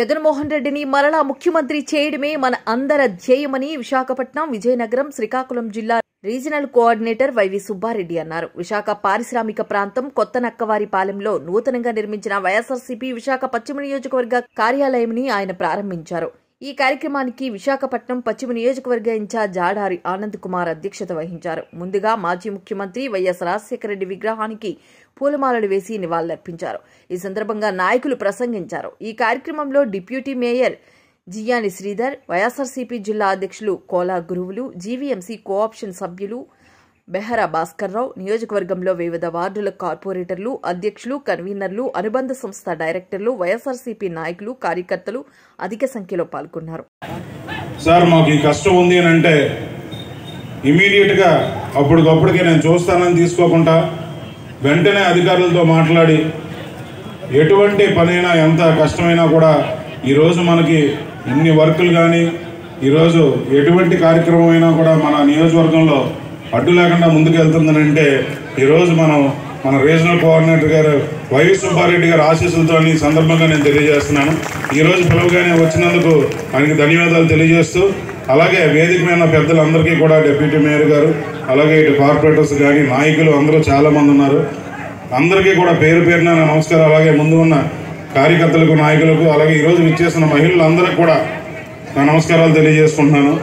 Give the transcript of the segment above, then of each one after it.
జగన్మోహన్ రెడ్డిని మరలా ముఖ్యమంత్రి చేయడమే మన అందర ధ్యేయమని విశాఖపట్నం విజయనగరం శ్రీకాకుళం జిల్లా రీజనల్ కోఆర్డినేటర్ వైవి సుబ్బారెడ్డి అన్నారు విశాఖ పారిశ్రామిక ప్రాంతం కొత్త నక్కవారిపాలెంలో నూతనంగా నిర్మించిన వైఎస్ఆర్సీపీ విశాఖ పశ్చిమ నియోజకవర్గ కార్యాలయంని ఆయన ప్రారంభించారు ఈ కార్యక్రమానికి విశాఖపట్నం పశ్చిమ నియోజకవర్గ ఇన్ఛార్జ్ జాడారి ఆనంద్ కుమార్ అధ్యక్షత వహించారు ముందుగా మాజీ ముఖ్యమంత్రి వైఎస్ రాజశేఖర రెడ్డి విగ్రహానికి పూలమాలలు వేసి నివాళులర్పించారు ఈ సందర్భంగా నాయకులు ప్రసంగించారు ఈ కార్యక్రమంలో డిప్యూటీ మేయర్ జియాని శ్రీధర్ వైఎస్ఆర్సీపీ జిల్లా అధ్యక్షులు కోలా గురువులు జీవీఎంసీ కోఆప్షన్ సభ్యులు బెహరా భాస్కర్రావు నియోజకవర్గంలో వివిధ వార్డుల కార్పొరేటర్లు అధ్యక్షులు కన్వీనర్లు అనుబంధ సంస్థ డైరెక్టర్లు వైఎస్ఆర్సీపీ నాయకులు కార్యకర్తలు అధిక సంఖ్యలో పాల్గొన్నారు సార్ మాకు ఈ కష్టం ఉంది అని అంటే ఇమీడియట్గా అప్పటికప్పటికే నేను చూస్తానని తీసుకోకుండా వెంటనే అధికారులతో మాట్లాడి ఎటువంటి పనైనా ఎంత కష్టమైనా కూడా ఈరోజు మనకి ఇన్ని వర్కులు కానీ ఈరోజు ఎటువంటి కార్యక్రమం అయినా కూడా మన నియోజకవర్గంలో అడ్డు లేకుండా ముందుకు వెళ్తుందని అంటే ఈరోజు మనం మన రీజనల్ కోఆర్డినేటర్ గారు వైవి సుబ్బారెడ్డి గారి ఆశీస్సులతో ఈ సందర్భంగా నేను తెలియజేస్తున్నాను ఈరోజు పిలవగానే వచ్చినందుకు ఆయనకి ధన్యవాదాలు తెలియజేస్తూ అలాగే వేదిక మీద ఉన్న పెద్దలందరికీ కూడా డిప్యూటీ మేయర్ గారు అలాగే ఇటు కార్పొరేటర్స్ కానీ నాయకులు అందరూ చాలామంది ఉన్నారు అందరికీ కూడా పేరు పేరున నా నమస్కారం అలాగే ముందు ఉన్న కార్యకర్తలకు నాయకులకు అలాగే ఈరోజు విచ్చేసిన మహిళలందరికీ కూడా నా నమస్కారాలు తెలియజేసుకుంటున్నాను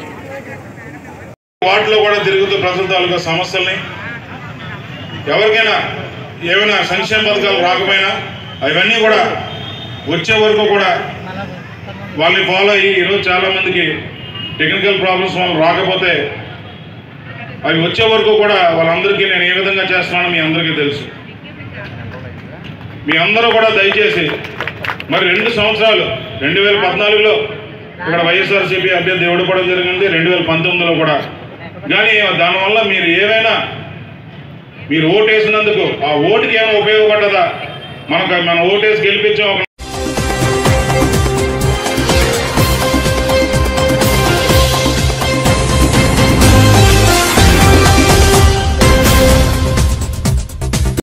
వాటిలో కూడా తిరుగుతూ ప్రజల తాలూకా సమస్యల్ని ఎవరికైనా ఏమైనా సంక్షేమ పథకాలు రాకపోయినా అవన్నీ కూడా వచ్చే వరకు కూడా వాళ్ళని ఫాలో అయ్యి ఈరోజు చాలా మందికి టెక్నికల్ ప్రాబ్లమ్స్ వల్ల రాకపోతే అవి వచ్చే వరకు కూడా వాళ్ళందరికీ నేను ఏ విధంగా చేస్తున్నానో మీ అందరికీ తెలుసు మీ అందరూ కూడా దయచేసి మరి రెండు సంవత్సరాలు రెండు వేల పద్నాలుగులో ఇక్కడ వైఎస్ఆర్సీపీ అభ్యర్థి ఓడిపోవడం జరిగింది రెండు వేల పంతొమ్మిదిలో కూడా కానీ దానివల్ల మీరు ఏవైనా మీరు ఓటేసినందుకు ఆ ఓటుకి ఏమైనా ఉపయోగపడ్డదా మనకు మన ఓటేసి గెలిపించాం ఒక